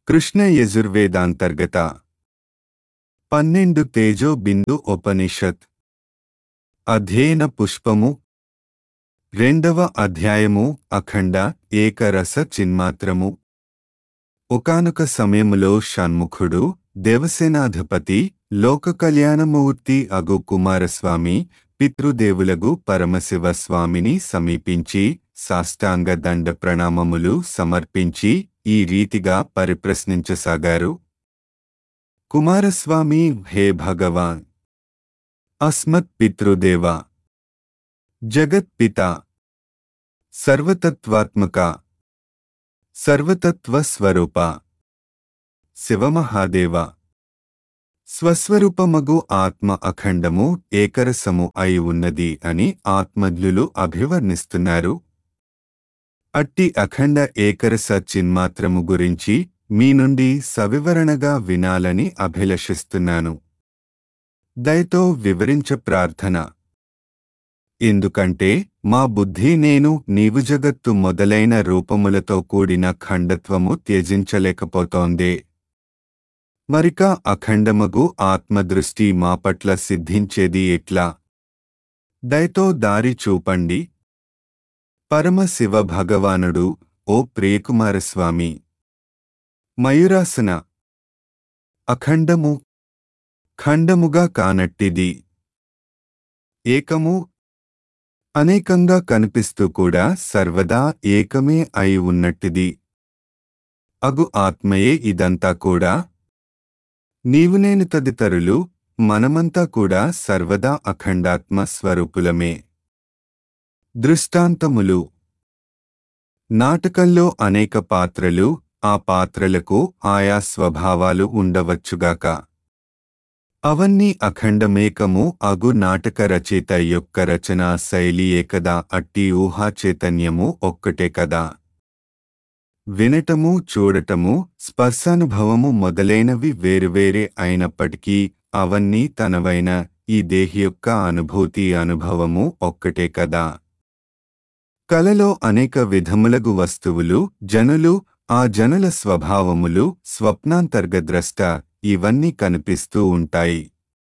కృష్ణ యజుర్వేదాంతర్గత పన్నెండు తేజో బిందు ఉపనిషత్ అధ్యయన పుష్పము రెండవ అధ్యాయము అఖండ ఏకరస చిన్మాత్రము ఒకానొక సమయములో షణ్ముఖుడు దేవసేనాధిపతి లోక కళ్యాణమూర్తి అగు కుమారస్వామి పితృదేవులగు పరమశివ స్వామిని సమీపించి సాష్టాంగ దండ ప్రణామములు సమర్పించి ఈ రీతిగా పరిప్రశ్నించసాగారు కుమారస్వామి హే భగవాన్ అస్మత్ పితృదేవ జగత్పిత సర్వతత్వాత్మక సర్వతత్వ స్వరూప శివమహాదేవ స్వస్వరూపమగు ఆత్మ అఖండము ఏకరసము అయి ఉన్నది అని ఆత్మజ్ఞులు అభివర్ణిస్తున్నారు అట్టి అఖండ ఏకరస చిన్మాత్రము గురించి మీ నుండి సవివరణగా వినాలని అభిలషిస్తున్నాను దయతో వివరించ ప్రార్థన ఎందుకంటే మా బుద్ధి నేను నీవు జగత్తు మొదలైన రూపములతో కూడిన ఖండత్వము త్యజించలేకపోతోందే మరిక అఖండమగు ఆత్మదృష్టి మా పట్ల సిద్ధించేది ఎట్లా దయతో దారి చూపండి పరమశివ భగవానుడు ఓ ప్రియకుమారస్వామి మయూరాసన అఖండము ఖండముగా కానట్టిది ఏకము అనేకంగా కనిపిస్తూ కూడా సర్వదా ఏకమే అయి ఉన్నట్టిది అగు ఆత్మయే ఇదంతా కూడా నీవు నేను తదితరులు మనమంతా కూడా సర్వదా అఖండాత్మ స్వరూపులమే దృష్టాంతములు నాటకంలో అనేక పాత్రలు ఆ పాత్రలకు ఆయా స్వభావాలు ఉండవచ్చుగాక అవన్నీ అఖండమేకము అగు నాటక రచయిత యొక్క రచనా శైలియే కదా అట్టి ఊహా చైతన్యము ఒక్కటే కదా వినటము చూడటము స్పర్శానుభవము మొదలైనవి వేరువేరే అయినప్పటికీ అవన్నీ తనవైన ఈ దేహి యొక్క అనుభూతి అనుభవము ఒక్కటే కదా కలలో అనేక విధములగు వస్తువులు జనులు ఆ జనుల స్వభావములు స్వప్నాంతర్గద్రష్ట ఇవన్నీ కనిపిస్తూ ఉంటాయి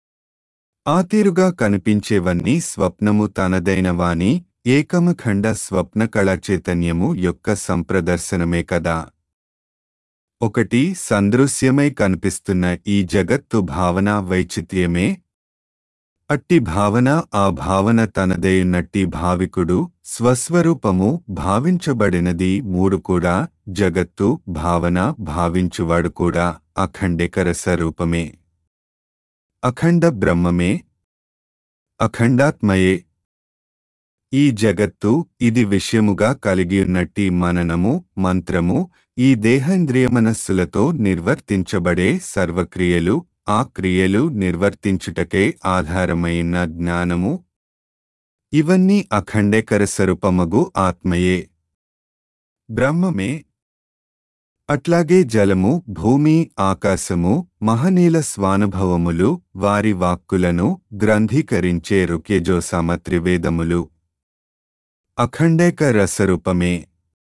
ఆ తీరుగా కనిపించేవన్నీ స్వప్నము తనదైనవాని ఏకమఖండ స్వప్న కళా చైతన్యము యొక్క సంప్రదర్శనమే కదా ఒకటి సందృశ్యమై కనిపిస్తున్న ఈ జగత్తు భావన వైచిత్యమే అట్టి భావన ఆ భావన తనదైనట్టి భావికుడు స్వస్వరూపము భావించబడినది మూడు కూడా జగత్తు భావన భావించువాడు కూడా అఖండేకర స్వరూపమే అఖండ బ్రహ్మమే అఖండాత్మయే ఈ జగత్తు ఇది విషయముగా కలిగియున్నట్టి మననము మంత్రము ఈ దేహేంద్రియ మనస్సులతో నిర్వర్తించబడే సర్వక్రియలు ఆ క్రియలు నిర్వర్తించుటకే ఆధారమైన జ్ఞానము ఇవన్నీ అఖండేకర స్వరూపమగు ఆత్మయే బ్రహ్మమే అట్లాగే జలము భూమి ఆకాశము మహనీల స్వానుభవములు వారి వాక్కులను గ్రంథీకరించే రుక్యజోసామ త్రివేదములు అఖండేక రసరూపమే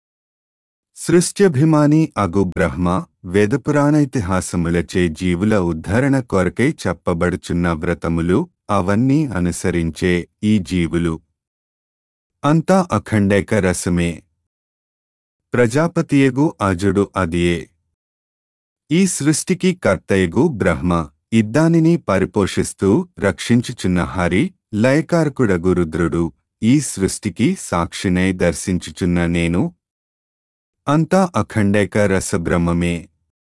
సృష్ట్యభిమాని అగు బ్రహ్మ వేదపురాణైతిహాసములచే జీవుల ఉద్ధరణ కొరకై చెప్పబడుచున్న వ్రతములు అవన్నీ అనుసరించే ఈ జీవులు అంతా అఖండేక రసమే ప్రజాపతియగు అజుడు అదియే ఈ సృష్టికి కర్తయగు బ్రహ్మ ఇద్దానిని పరిపోషిస్తూ రక్షించుచున్న హరి లయకారకుడగు రుద్రుడు ఈ సృష్టికి సాక్షినై దర్శించుచున్న నేను అంతా అఖండేక రసబ్రహ్మమే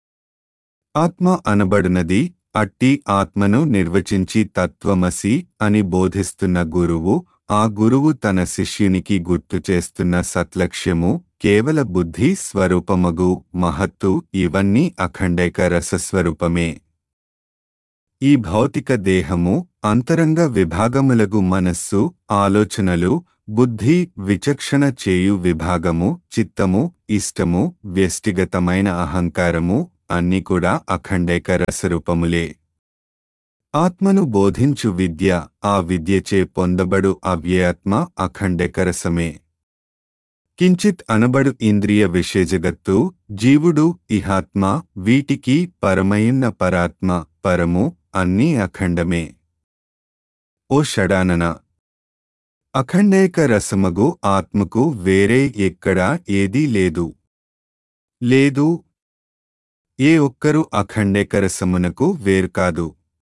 ఆత్మ అనబడినది అట్టి ఆత్మను నిర్వచించి తత్వమసి అని బోధిస్తున్న గురువు ఆ గురువు తన శిష్యునికి గుర్తు చేస్తున్న సత్లక్ష్యము కేవల బుద్ధి స్వరూపమగు మహత్తు ఇవన్నీ అఖండేక రసస్వరూపమే ఈ భౌతిక దేహము అంతరంగ విభాగములగు మనస్సు ఆలోచనలు బుద్ధి విచక్షణ చేయు విభాగము చిత్తము ఇష్టము వ్యష్టిగతమైన అహంకారము అన్ని కూడా అఖండేక రసరూపములే ఆత్మను బోధించు విద్య ఆ విద్యచే పొందబడు అవ్యయాత్మ అఖండేకరసమే కించిత్ అనబడు ఇంద్రియ విషయజగత్తు జీవుడు ఇహాత్మ వీటికి పరమయున్న పరాత్మ పరము అన్నీ అఖండమే ఓ షడానన అఖండేక రసమగు ఆత్మకు వేరే ఎక్కడా ఏదీ లేదు లేదు ఏ ఒక్కరు అఖండేక రసమునకు వేరు కాదు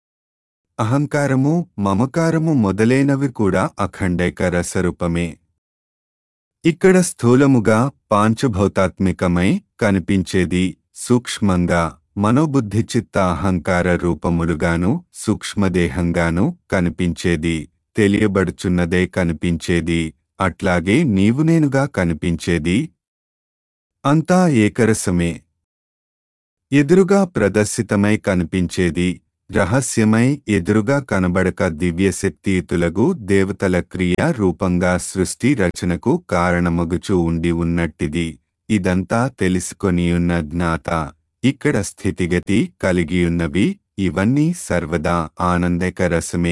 అహంకారము మమకారము మొదలైనవి కూడా అఖండేక రసరూపమే ఇక్కడ స్థూలముగా పాంచభౌతాత్మికమై కనిపించేది సూక్ష్మంగా మనోబుద్ధి చిత్త అహంకార రూపములుగాను సూక్ష్మదేహంగాను కనిపించేది తెలియబడుచున్నదే కనిపించేది అట్లాగే నీవు నేనుగా కనిపించేది అంతా ఏకరసమే ఎదురుగా ప్రదర్శితమై కనిపించేది రహస్యమై ఎదురుగా కనబడక దివ్యశక్తియుతులగు దేవతల క్రియ రూపంగా సృష్టి రచనకు కారణమగుచూ ఉండి ఉన్నట్టిది ఇదంతా తెలుసుకొనియున్న జ్ఞాత ఇక్కడ స్థితిగతి కలిగియున్నవి ఇవన్నీ సర్వదా ఆనందకరసమే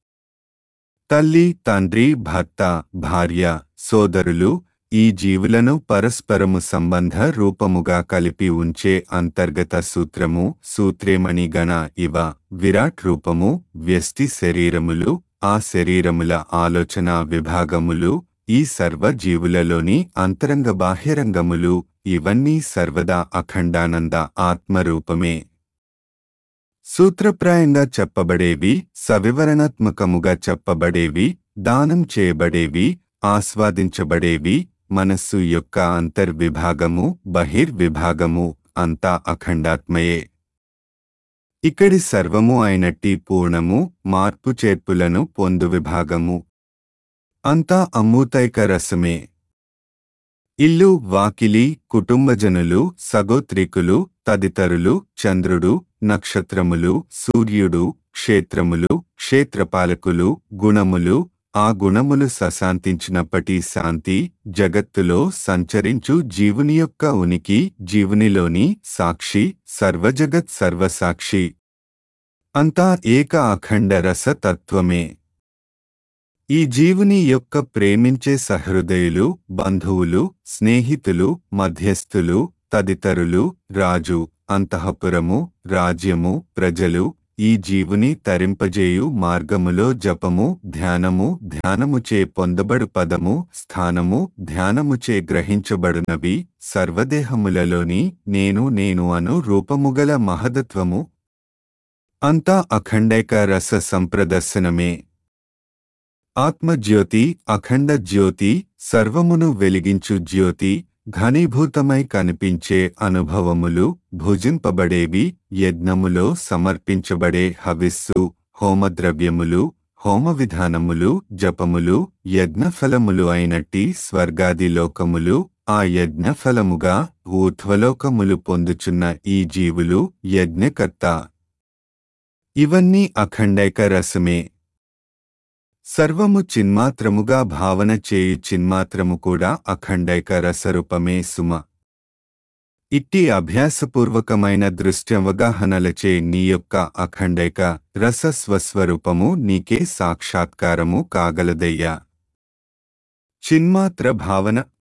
తల్లి తండ్రి భర్త భార్య సోదరులు ఈ జీవులను పరస్పరము సంబంధ రూపముగా కలిపి ఉంచే అంతర్గత సూత్రము సూత్రేమణి గణ ఇవ విరాట్ రూపము వ్యష్టి శరీరములు ఆ శరీరముల ఆలోచన విభాగములు ఈ సర్వ జీవులలోని అంతరంగ బాహ్యరంగములు ఇవన్నీ సర్వదా అఖండానంద ఆత్మరూపమే సూత్రప్రాయంగా చెప్పబడేవి సవివరణాత్మకముగా చెప్పబడేవి దానం చేయబడేవి ఆస్వాదించబడేవి మనస్సు యొక్క అంతర్విభాగము బహిర్విభాగము అంతా అఖండాత్మయే ఇక్కడి సర్వము అయినట్టి పూర్ణము మార్పు చేర్పులను పొందు విభాగము అంతా అమూతైక రసమే ఇల్లు వాకిలి కుటుంబజనులు సగోత్రికులు తదితరులు చంద్రుడు నక్షత్రములు సూర్యుడు క్షేత్రములు క్షేత్రపాలకులు గుణములు ఆ గుణములు సశాంతించినప్పటి శాంతి జగత్తులో సంచరించు జీవుని యొక్క ఉనికి జీవునిలోని సాక్షి సర్వజగత్ సర్వసాక్షి అంతా ఏక అఖండ రస తత్వమే ఈ జీవుని యొక్క ప్రేమించే సహృదయులు బంధువులు స్నేహితులు మధ్యస్థులు తదితరులు రాజు అంతఃపురము రాజ్యము ప్రజలు ఈ జీవుని తరింపజేయు మార్గములో జపము ధ్యానము ధ్యానముచే పొందబడు పదము స్థానము ధ్యానముచే గ్రహించబడునవి సర్వదేహములలోని నేను నేను అను రూపముగల మహదత్వము అంతా అఖండైక రస సంప్రదర్శనమే ఆత్మజ్యోతి అఖండ జ్యోతి సర్వమును వెలిగించు జ్యోతి ఘనీభూతమై కనిపించే అనుభవములు భుజింపబడేవి యజ్ఞములో సమర్పించబడే హవిస్సు హోమద్రవ్యములు హోమ విధానములు జపములు యజ్ఞఫలములు అయినట్టి స్వర్గాది లోకములు ఆ యజ్ఞఫలముగా ఊర్ధ్వలోకములు పొందుచున్న ఈ జీవులు యజ్ఞకర్త ఇవన్నీ అఖండైక రసమే సర్వము చిన్మాత్రముగా భావన చేయు చిన్మాత్రము కూడా అఖండైక రసరూపమే సుమ ఇట్టి అభ్యాసపూర్వకమైన దృష్ట్యవగాహనలచే నీ యొక్క అఖండైక రస స్వస్వరూపము నీకే సాక్షాత్కారము కాగలదయ్యా చిన్మాత్ర భావన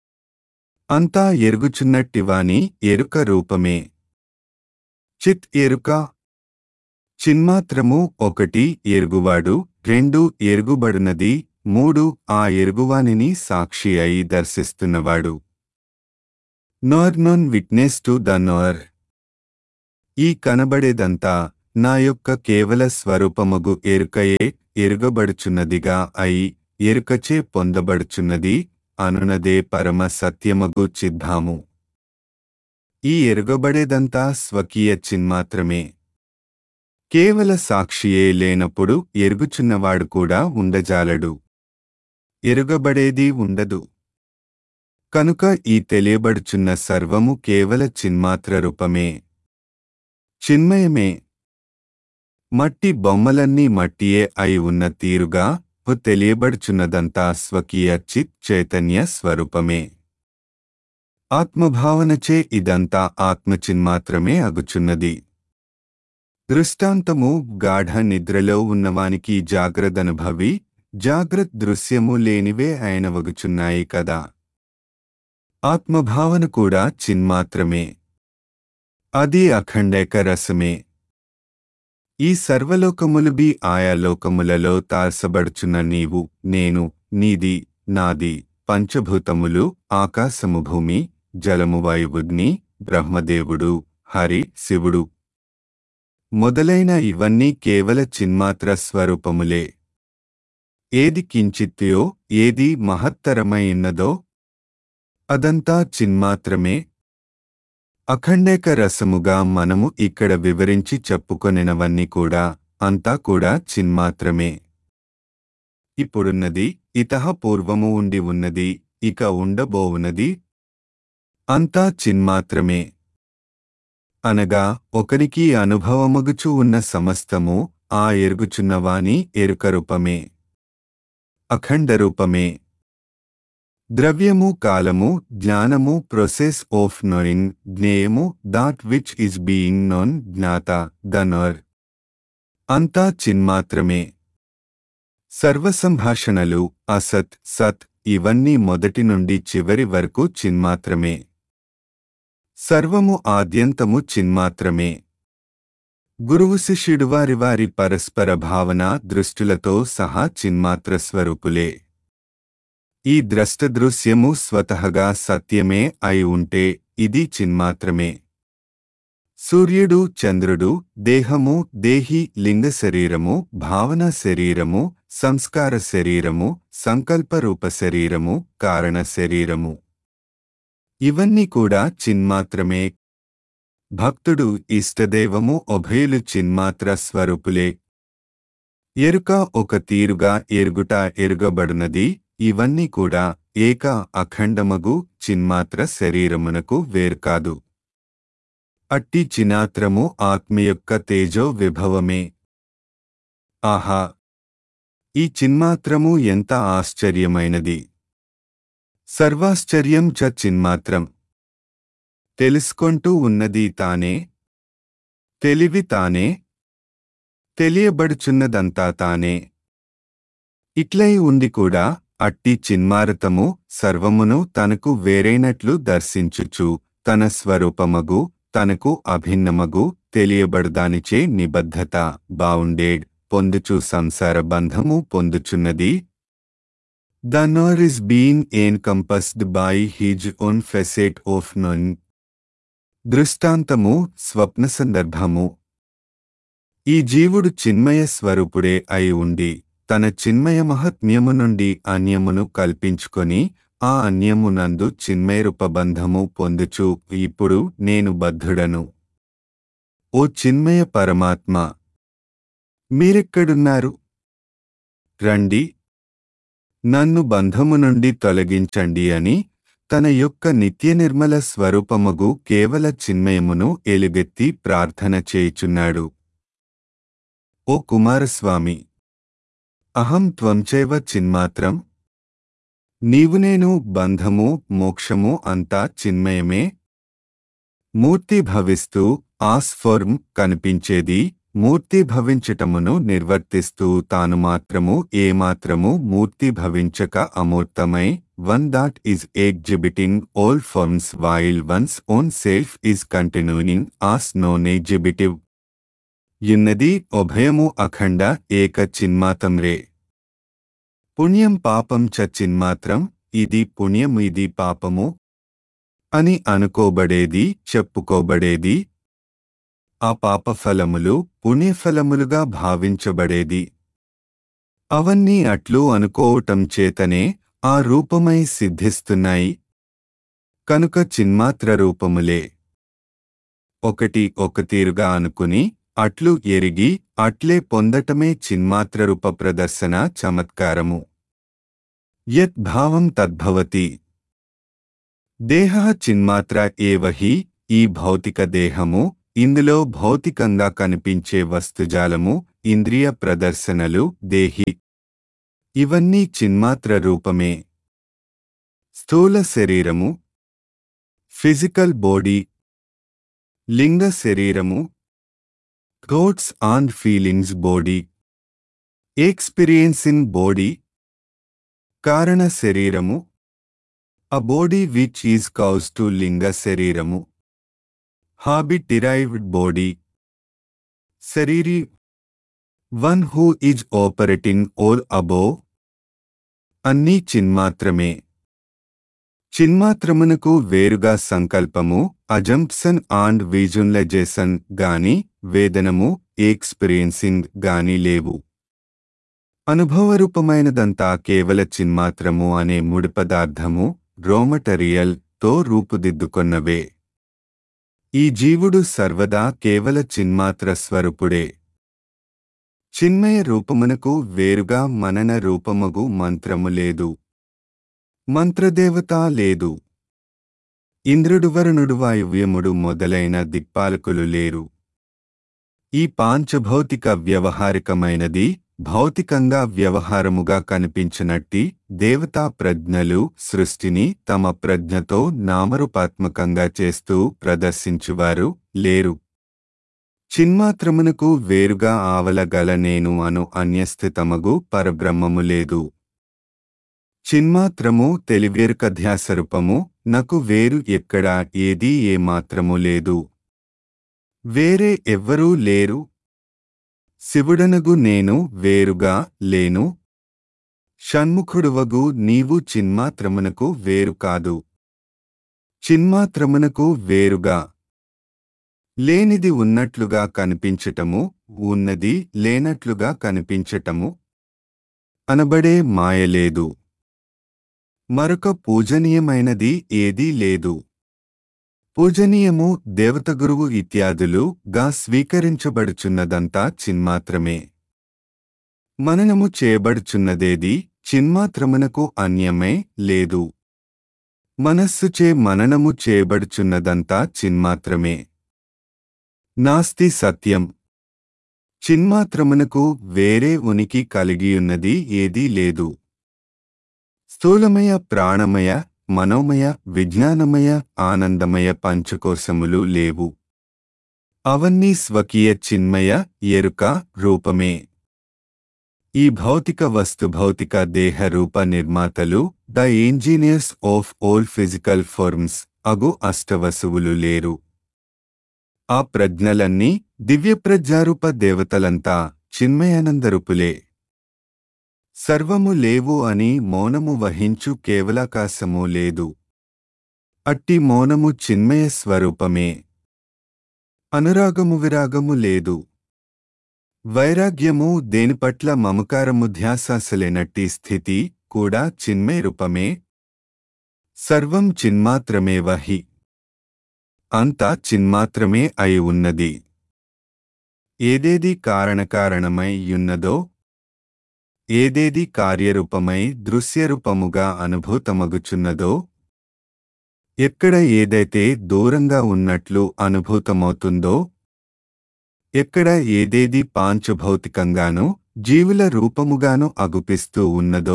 అంతా ఎరుగుచున్నట్టివాని ఎరుక రూపమే చిత్ ఎరుక చిన్మాత్రము ఒకటి ఎరుగువాడు రెండు ఎరుగుబడునది మూడు ఆ ఎరుగువానిని సాక్షి అయి దర్శిస్తున్నవాడు knower known witness to the knower ఈ కనబడేదంతా నా యొక్క కేవల స్వరూపమగు ఎరుకయే ఎరుగబడుచున్నదిగా అయి ఎరుకచే పొందబడుచున్నది అనునదే పరమ సత్యమగు చిద్ధాము ఈ ఎరుగబడేదంతా స్వకీయ చిన్మాత్రమే కేవల సాక్షియే లేనప్పుడు ఎరుగుచున్నవాడు కూడా ఉండజాలడు ఎరుగబడేది ఉండదు కనుక ఈ తెలియబడుచున్న సర్వము కేవల చిన్మాత్ర రూపమే చిన్మయమే మట్టి బొమ్మలన్నీ మట్టియే అయి ఉన్న తీరుగా తెలియబడుచున్నదంతా స్వకీయ చిత్ చైతన్య స్వరూపమే ఆత్మభావనచే ఇదంతా ఆత్మచిన్మాత్రమే అగుచున్నది దృష్టాంతము గాఢ నిద్రలో ఉన్నవానికి జాగ్రత్తనుభవి జాగ్రత్త దృశ్యము లేనివే ఆయనవగుచున్నాయి కదా ఆత్మభావన కూడా చిన్మాత్రమే అది అఖండేక రసమే ఈ సర్వలోకములు బి ఆయా లోకములలో తాల్సబడుచున్న నీవు నేను నీది నాది పంచభూతములు ఆకాశము భూమి జలము వాయువుగ్ని బ్రహ్మదేవుడు హరి శివుడు మొదలైన ఇవన్నీ కేవల చిన్మాత్ర స్వరూపములే ఏది కించిత్యో ఏది మహత్తరమైనదో అదంతా చిన్మాత్రమే అఖండేక రసముగా మనము ఇక్కడ వివరించి చెప్పుకొనినవన్నీ కూడా అంతా కూడా చిన్మాత్రమే ఇప్పుడున్నది ఇతహ పూర్వము ఉండి ఉన్నది ఇక ఉండబోవున్నది అంతా చిన్మాత్రమే అనగా ఒకరికి అనుభవమగుచు ఉన్న సమస్తము ఆ ఎరుగుచున్నవాని ఎరుక రూపమే అఖండ రూపమే ద్రవ్యము కాలము జ్ఞానము ప్రొసెస్ ఆఫ్ నోయింగ్ జ్ఞేయము that which is being known జ్ఞాత ద నర్ అంతా చిన్మాత్రమే సర్వసంభాషణలు అసత్ సత్ ఇవన్నీ మొదటి నుండి చివరి వరకు చిన్మాత్రమే సర్వము ఆద్యంతము చిన్మాత్రమే గురువు శిష్యుడు వారి వారి పరస్పర భావన దృష్టులతో సహా చిన్మాత్ర స్వరూపులే ఈ ద్రష్టదృశ్యము స్వతహగా సత్యమే అయి ఉంటే ఇది చిన్మాత్రమే సూర్యుడు చంద్రుడు దేహము దేహి లింగ శరీరము భావన శరీరము సంస్కార శరీరము సంకల్పరూప శరీరము కారణ శరీరము ఇవన్నీ కూడా చిన్మాత్రమే భక్తుడు ఇష్టదేవము ఉభయులు చిన్మాత్ర స్వరూపులే ఎరుక ఒక తీరుగా ఎరుగుట ఎరుగబడునది ఇవన్నీ కూడా ఏక అఖండమగు చిన్మాత్ర శరీరమునకు వేరుకాదు అట్టి చినాత్రము ఆత్మ యొక్క తేజో విభవమే ఆహా ఈ చిన్మాత్రము ఎంత ఆశ్చర్యమైనది సర్వాశ్చర్యం చ చిన్మాత్రం తెలుసుకొంటూ ఉన్నది తానే తెలివి తానే తెలియబడుచున్నదంతా తానే ఇట్లై ఉంది కూడా అట్టి చిన్మారతము సర్వమును తనకు వేరైనట్లు దర్శించుచు తన స్వరూపమగు తనకు అభిన్నమగు తెలియబడుదానిచే నిబద్ధత బావుండేడ్ పొందుచు సంసార బంధము పొందుచున్నది the knower is been encompassed by his own facet of none దృష్టాంతము స్వప్న సందర్భము ఈ జీవుడు చిన్మయ స్వరూపుడే అయి ఉండి తన చిన్మయ మహత్మ్యము నుండి అన్యమును కల్పించుకొని ఆ అన్యమునందు చిన్మయరూపబంధము పొందుచు ఇప్పుడు నేను బద్ధుడను ఓ చిన్మయ పరమాత్మ మీరెక్కడున్నారు రండి నన్ను బంధము నుండి తొలగించండి అని తన యొక్క నిత్య నిర్మల స్వరూపమగు కేవల చిన్మయమును ఎలుగెత్తి ప్రార్థన చేయుచున్నాడు ఓ కుమారస్వామి అహం త్వంచైవ చిన్మాత్రం నీవు నేను బంధము మోక్షము అంతా చిన్మయమే మూర్తి భవిస్తూ ఆస్ఫర్మ్ కనిపించేది మూర్తి భవించటమును నిర్వర్తిస్తూ తాను మాత్రము ఏమాత్రము మూర్తి భవించక అమూర్తమై one that is exhibiting all forms while one's own self is continuing as known exhibitive యున్నది ఉభయము అఖండ ఏక చిన్మాతం రే పుణ్యం పాపం చ చిన్మాత్రం ఇది పుణ్యం ఇది పాపము అని అనుకోబడేది చెప్పుకోబడేది ఆ పాపఫలములు పుణ్యఫలములుగా భావించబడేది అవన్నీ అట్లు అనుకోవటం చేతనే ఆ రూపమై సిద్ధిస్తున్నాయి కనుక చిన్మాత్ర రూపములే ఒకటి ఒక తీరుగా అనుకుని అట్లు ఎరిగి అట్లే పొందటమే చిన్మాత్ర రూప ప్రదర్శన చమత్కారము యత్ భావం తద్భవతి దేహ చిన్మాత్ర ఏవహి ఈ భౌతిక దేహము ఇందులో భౌతికంగా కనిపించే వస్తుజాలము ఇంద్రియ ప్రదర్శనలు దేహి ఇవన్నీ చిన్మాత్ర రూపమే స్థూల శరీరము ఫిజికల్ బాడీ లింగ శరీరము thoughts and feelings body experience in body కారణ శరీరము a body which is cause to లింగ శరీరము హాబిట్ డిరైవ్డ్ బాడీ శరీరీ one who is operating all above అన్నీ చిన్మాత్రమే చిన్మాత్రమునకు వేరుగా సంకల్పము అజంప్షన్ అండ్ విజువలైజేషన్ గాని వేదనము ఎక్స్పీరియన్సింగ్ గాని లేవు అనుభవరూపమైనదంతా కేవల చిన్మాత్రము అనే ముడి పదార్థము రోమటరియల్ తో రూపుదిద్దుకొన్నవే ఈ జీవుడు సర్వదా కేవల చిన్మాత్ర స్వరూపుడే చిన్మయ రూపమునకు వేరుగా మనన రూపమగు మంత్రము లేదు మంత్రదేవత లేదు ఇంద్రుడు వరుణుడు వాయువ్యముడు మొదలైన దిక్పాలకులు లేరు ఈ పాంచభౌతిక వ్యవహారికమైనది భౌతికంగా వ్యవహారముగా కనిపించినట్టి దేవతా ప్రజ్ఞలు సృష్టిని తమ ప్రజ్ఞతో నామరూపాత్మకంగా చేస్తూ ప్రదర్శించువారు లేరు చిన్మాత్రమునకు వేరుగా ఆవలగల నేను అను అన్యస్థితమగు పరబ్రహ్మము లేదు చిన్మాత్రము తెలివేరుకధ్యాసరూపము నకు వేరు ఎక్కడా ఏదీ ఏ మాత్రము లేదు వేరే ఎవ్వరూ లేరు శివుడనగు నేను వేరుగా లేను షణ్ముఖుడువగు నీవు చిన్మాత్రమునకు వేరు కాదు చిన్మాత్రమునకు వేరుగా లేనిది ఉన్నట్లుగా కనిపించటము ఉన్నది లేనట్లుగా కనిపించటము అనబడే మాయలేదు మరొక పూజనీయమైనది ఏదీ లేదు పూజనీయము దేవత గురువు ఇత్యాదులు గా స్వీకరించబడుచున్నదంతా చిన్మాత్రమే మననము చేయబడుచున్నదేది చిన్మాత్రమునకు అన్యమే లేదు మనస్సుచే మననము చేయబడుచున్నదంతా చిన్మాత్రమే నాస్తి సత్యం చిన్మాత్రమునకు వేరే ఉనికి కలిగియున్నది ఏదీ లేదు స్థూలమయ ప్రాణమయ మనోమయ విజ్ఞానమయ ఆనందమయ పంచకోశములు లేవు అవన్నీ స్వకీయ చిన్మయ ఎరుక రూపమే ఈ భౌతిక వస్తు భౌతిక దేహ రూప నిర్మాతలు the engineers of all physical forms అగు అష్టవసువులు లేరు ఆ ప్రజ్ఞలన్నీ దివ్యప్రజ్ఞారూప దేవతలంతా చిన్మయానందరూపులే సర్వము లేవు అని మౌనము వహించు కేవలాకాశము లేదు అట్టి మౌనము చిన్మయ స్వరూపమే అనురాగము విరాగము లేదు వైరాగ్యము దేనిపట్ల మమకారము ధ్యాసాసలేనట్టి స్థితి కూడా చిన్మయ రూపమే సర్వం చిన్మాత్రమే వహి అంతా చిన్మాత్రమే అయి ఉన్నది ఏదేది కారణకారణమై యున్నదో ఏదేది కార్యరూపమై దృశ్యరూపముగా అనుభూతమగుచున్నదో ఎక్కడ ఏదైతే దూరంగా ఉన్నట్లు అనుభూతమవుతుందో ఎక్కడ ఏదేది పాంచభౌతికంగానూ జీవుల రూపముగాను అగుపిస్తూ ఉన్నదో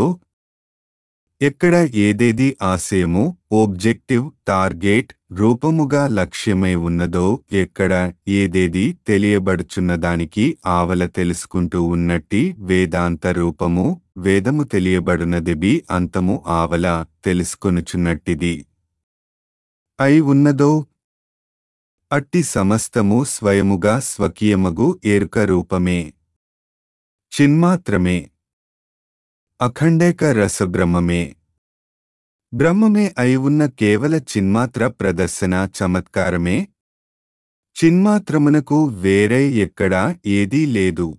ఎక్కడ ఏదేది ఆశయము ఓబ్జెక్టివ్ టార్గెట్ రూపముగా లక్ష్యమై ఉన్నదో ఎక్కడ ఏదేది తెలియబడుచున్నదానికి ఆవల తెలుసుకుంటూ ఉన్నట్టి వేదాంత రూపము వేదము తెలియబడునదిబి అంతము ఆవల తెలుసుకొనుచున్నట్టిది అయి ఉన్నదో అట్టి సమస్తము స్వయముగా స్వకీయమగు ఎరుక రూపమే చిన్మాత్రమే అఖండేక రసబ్రహ్మమే బ్రహ్మమే అయి ఉన్న కేవల చిన్మాత్ర ప్రదర్శన చమత్కారమే చిన్మాత్రమునకు వేరే ఎక్కడా ఏదీ లేదు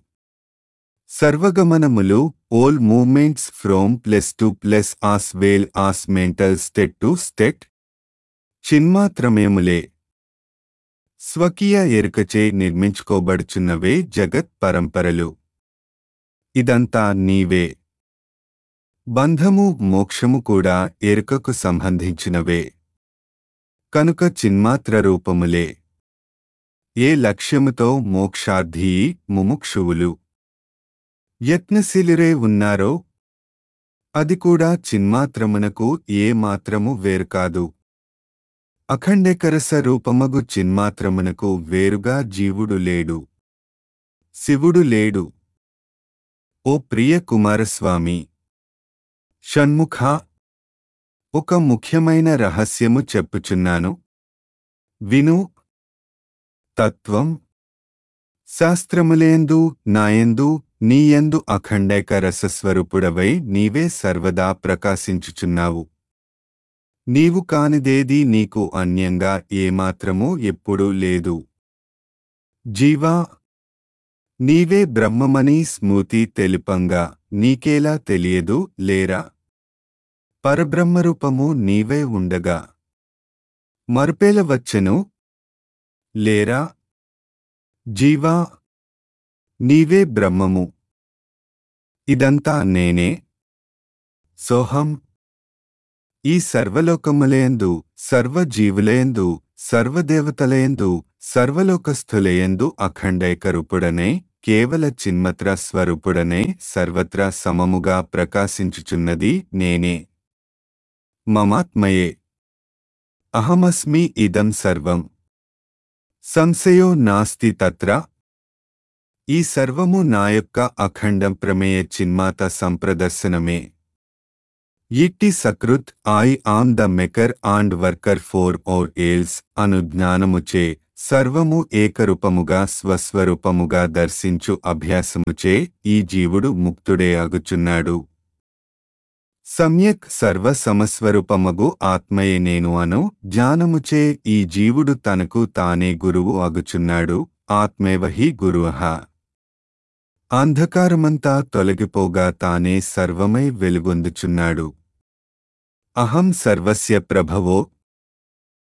సర్వగమనములు all movements from plus to plus as well as mental state to state చిన్మాత్రమేములే స్వకీయ ఎరుకచే నిర్మించుకోబడుచున్నవే జగత్ పరంపరలు ఇదంతా నీవే బంధము మోక్షము కూడా ఎరుకకు సంబంధించినవే కనుక చిన్మాత్ర రూపములే ఏ లక్ష్యముతో మోక్షార్థీ ముముక్షువులు యత్నశీలిరే ఉన్నారో అది కూడా చిన్మాత్రమునకు ఏ మాత్రము వేరు కాదు అఖండేకరస రూపమగు చిన్మాత్రమునకు వేరుగా జీవుడు లేడు శివుడు లేడు ఓ ప్రియ కుమారస్వామి షణ్ముఖ ఒక ముఖ్యమైన రహస్యము చెప్పుచున్నాను విను తత్వం శాస్త్రములేందు నాయందు నీయందు అఖండైక రసస్వరూపుడవై నీవే సర్వదా ప్రకాశించుచున్నావు నీవు కానిదేది నీకు అన్యంగా ఏమాత్రమూ ఎప్పుడూ లేదు జీవా నీవే బ్రహ్మమని స్మృతి తెలుపంగా నీకేలా తెలియదు లేరా పరబ్రహ్మరూపము నీవే ఉండగా మరుపేల వచ్చెను లేరా జీవా నీవే బ్రహ్మము ఇదంతా నేనే సోహం ఈ సర్వలోకములయందు సర్వజీవులయందు సర్వదేవతలయందు సర్వలోకస్థులయందు అఖండైకరూపుడనే కేవల చిన్మత్ర స్వరూపుడనే సర్వత్రా సమముగా ప్రకాశించుచున్నది నేనే మమాత్మయే అహమస్మి ఇదం సర్వం సంశయో నాస్తి తత్ర ఈ సర్వము నా యొక్క అఖండం ప్రమేయ చిన్మాత సంప్రదర్శనమే ఇట్టి సకృత్ I am the maker and worker for or else అను జ్ఞానముచే సర్వము ఏకరూపముగా స్వస్వరూపముగా దర్శించు అభ్యాసముచే ఈ జీవుడు ముక్తుడే అగుచున్నాడు సమ్యక్ సర్వ సమస్వరూపమగు ఆత్మయే నేను అను జ్ఞానముచే ఈ జీవుడు తనకు తానే గురువు అగుచున్నాడు ఆత్మేవహి గురువః అంధకారమంతా తొలగిపోగా తానే సర్వమై వెలుగొందుచున్నాడు అహం సర్వస్య ప్రభవో